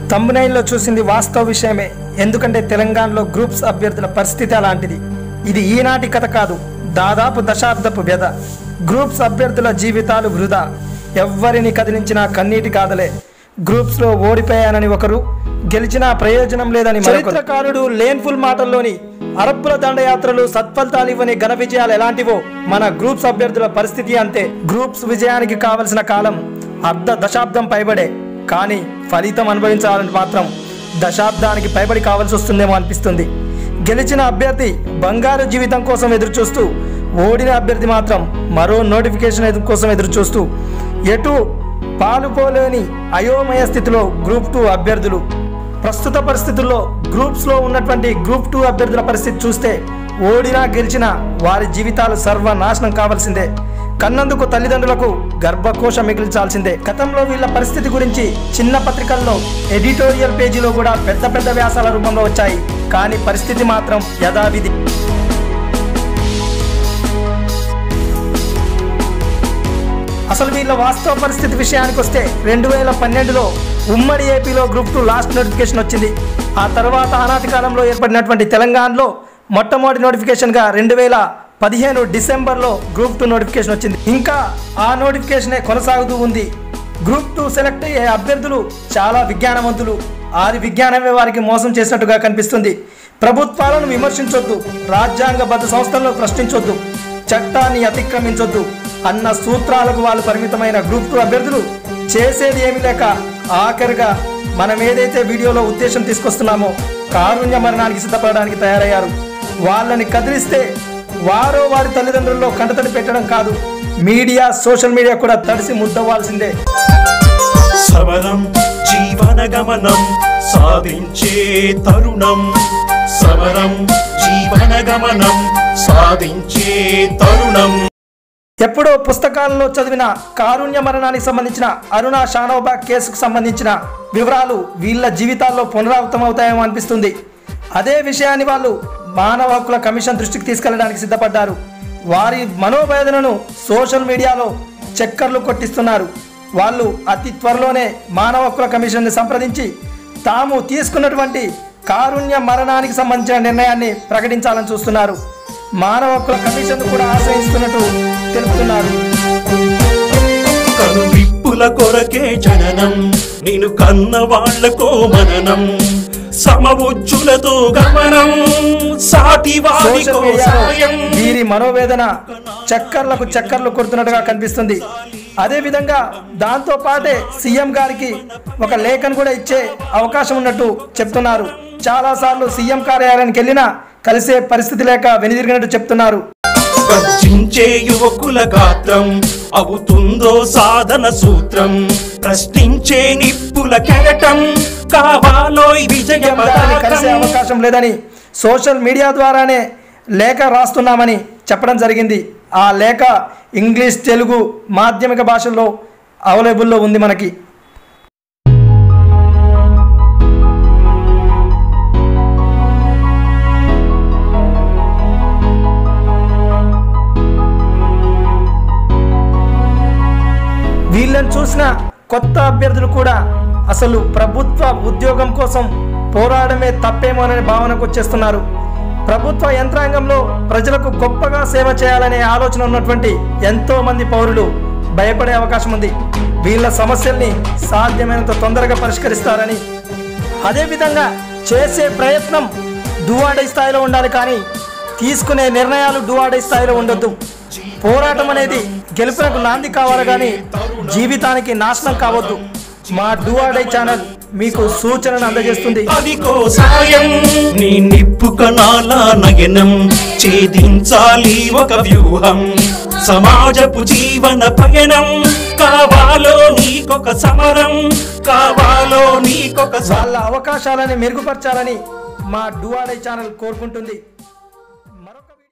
తమ్మునైన్లో చూసింది వాస్తవ విషయమే ఎందుకంటే తెలంగాణలో గ్రూప్స్ అభ్యర్థుల పరిస్థితి అలాంటిది ఇది ఈనాటి కథ కాదు దాదాపు దశాబ్దపు వ్యధ గ్రూప్స్ అభ్యర్థుల జీవితాలు వృధా ఎవ్వరిని కదిలించినా కన్నీటి కాదలే గ్రూప్స్లో ఓడిపోయానని ఒకరు గెలిచినా ప్రయోజనం లేదని చరిత్రకారుడు లేన్ఫుల్ మాటల్లోని అరబ్బుల దండయాత్రలు సత్ఫలితాలు ఇవ్వని ఘన విజయాలు ఎలాంటివో మన గ్రూప్స్ అభ్యర్థుల పరిస్థితి అంతే గ్రూప్స్ విజయానికి కావలసిన కాలం అర్ధ దశాబ్దం పైబడే కానీ ఫలితం అనుభవించాలని మాత్రం దశాబ్దానికి పైబడి కావాల్సి వస్తుందేమో అనిపిస్తుంది గెలిచిన అభ్యర్థి బంగారు జీవితం కోసం ఎదురు చూస్తూ ఓడిన అభ్యర్థి మాత్రం మరో నోటిఫికేషన్ ఎదురు కోసం ఎదురు చూస్తూ ఎటు పాలుపోలేని అయోమయ స్థితిలో గ్రూప్ టూ అభ్యర్థులు ప్రస్తుత పరిస్థితుల్లో గ్రూప్స్లో ఉన్నటువంటి గ్రూప్ టూ అభ్యర్థుల పరిస్థితి చూస్తే ఓడినా గెలిచినా వారి జీవితాలు సర్వనాశనం కావాల్సిందే కన్నందుకు తల్లిదండ్రులకు గర్భకోశం మిగిల్చాల్సిందే గతంలో వీళ్ళ పరిస్థితి గురించి చిన్న పత్రికల్లో ఎడిటోరియల్ పేజీలో కూడా పెద్ద పెద్ద వ్యాసాల రూపంలో వచ్చాయి కానీ పరిస్థితి మాత్రం యథావిధి అసలు వీళ్ళ వాస్తవ పరిస్థితి విషయానికి వస్తే రెండు వేల పన్నెండులో ఉమ్మడి ఏపీలో గ్రూప్ టూ లాస్ట్ నోటిఫికేషన్ వచ్చింది ఆ తర్వాత ఆనాటి కాలంలో ఏర్పడినటువంటి తెలంగాణలో మొట్టమొదటి నోటిఫికేషన్గా రెండు వేల పదిహేను డిసెంబర్లో గ్రూప్ టూ నోటిఫికేషన్ వచ్చింది ఇంకా ఆ నోటిఫికేషనే కొనసాగుతూ ఉంది గ్రూప్ టూ సెలెక్ట్ అయ్యే అభ్యర్థులు చాలా విజ్ఞానవంతులు ఆది విజ్ఞానమే వారికి మోసం చేసినట్టుగా కనిపిస్తుంది ప్రభుత్వాలను విమర్శించొద్దు రాజ్యాంగబద్ధ సంస్థలను ప్రశ్నించొద్దు చట్టాన్ని అతిక్రమించొద్దు అన్న సూత్రాలకు వాళ్ళు పరిమితమైన గ్రూప్ టూ అభ్యర్థులు చేసేది ఏమీ లేక ఆఖరిగా మనం ఏదైతే వీడియోలో ఉద్దేశం తీసుకొస్తున్నామో కారుణ్య మరణానికి సిద్ధపడడానికి తయారయ్యారు వాళ్ళని కదిలిస్తే వారో వారి తల్లిదండ్రుల్లో కంటతడి పెట్టడం కాదు మీడియా సోషల్ మీడియా కూడా తడిసి ముద్దవ్వాల్సిందే సమరం జీవన గమనం సాధించే తరుణం సమరం జీవన గమనం సాధించే తరుణం ఎప్పుడో పుస్తకాలలో చదివిన కారుణ్య మరణానికి సంబంధించిన అరుణ షానోబాగ్ కేసుకు సంబంధించిన వివరాలు వీళ్ళ జీవితాల్లో పునరావృతమవుతాయేమో అనిపిస్తుంది అదే విషయాన్ని వాళ్ళు మానవ హక్కుల కమిషన్ దృష్టికి తీసుకెళ్లడానికి సిద్ధపడ్డారు వారి మనోవేదనను సోషల్ మీడియాలో చక్కర్లు కొట్టిస్తున్నారు వాళ్ళు అతి త్వరలోనే మానవ హక్కుల కమిషన్ని సంప్రదించి తాము తీసుకున్నటువంటి కారుణ్య మరణానికి సంబంధించిన నిర్ణయాన్ని ప్రకటించాలని చూస్తున్నారు మానవ హక్కుల కమిషన్ కూడా ఆశ్రయిస్తున్నట్టు తెలుపుతున్నారు కను విప్పుల కొరకే జననం నేను కన్న వాళ్లకో మననం సమవుజ్జులతో గమనం సాటి వారికో సోషల్ మీడియాలో సాయం వీరి మనోవేదన చక్కర్లకు చక్కర్లు కొడుతున్నట్టుగా కనిపిస్తుంది అదే విధంగా దాంతో పాటే సీఎం గారికి ఒక లేఖను కూడా ఇచ్చే అవకాశం ఉన్నట్టు చెప్తున్నారు చాలాసార్లు సీఎం కార్యాలయానికి వెళ్ళినా కలిసే పరిస్థితి లేక వెనుదిరిగినట్టు చెప్తున్నారు గర్జించే యువకుల గాత్రం అవుతుందో సాధన సూత్రం ప్రశ్నించే నిప్పుల కెరటం కావాలో విజయ దాన్ని కలిసే పతాకం అవకాశం లేదని సోషల్ మీడియా ద్వారానే లేఖ రాస్తున్నామని చెప్పడం జరిగింది ఆ లేఖ ఇంగ్లీష్ తెలుగు మాధ్యమిక భాషల్లో అవైలబుల్లో ఉంది మనకి వీళ్ళని చూసిన కొత్త అభ్యర్థులు కూడా అసలు ప్రభుత్వ ఉద్యోగం కోసం పోరాడమే తప్పేమోననే భావనకు వచ్చేస్తున్నారు ప్రభుత్వ యంత్రాంగంలో ప్రజలకు గొప్పగా సేవ చేయాలనే ఆలోచన ఉన్నటువంటి ఎంతో మంది పౌరులు భయపడే అవకాశం ఉంది వీళ్ళ సమస్యల్ని సాధ్యమైనంత తొందరగా పరిష్కరిస్తారని అదేవిధంగా చేసే ప్రయత్నం డువాడై స్థాయిలో ఉండాలి కానీ తీసుకునే నిర్ణయాలు డువాడై స్థాయిలో ఉండొద్దు పోరాటం అనేది గెలుపునకు నాంది కావాలి కానీ జీవితానికి నాశనం కావద్దు మా డువాడై ఛానల్ మీకు సూచనను అందజేస్తుంది అదికో సాయం నీ నిప్పు కణాల నయనం ఛేదించాలి ఒక వ్యూహం సమాజపు జీవన పయనం కావాలో నీకొక సమరం కావాలో నీకొక స- వాళ్ళ అవకాశాలని మెరుగుపరచాలని మా డువాడై ఛానల్ కోరుకుంటుంది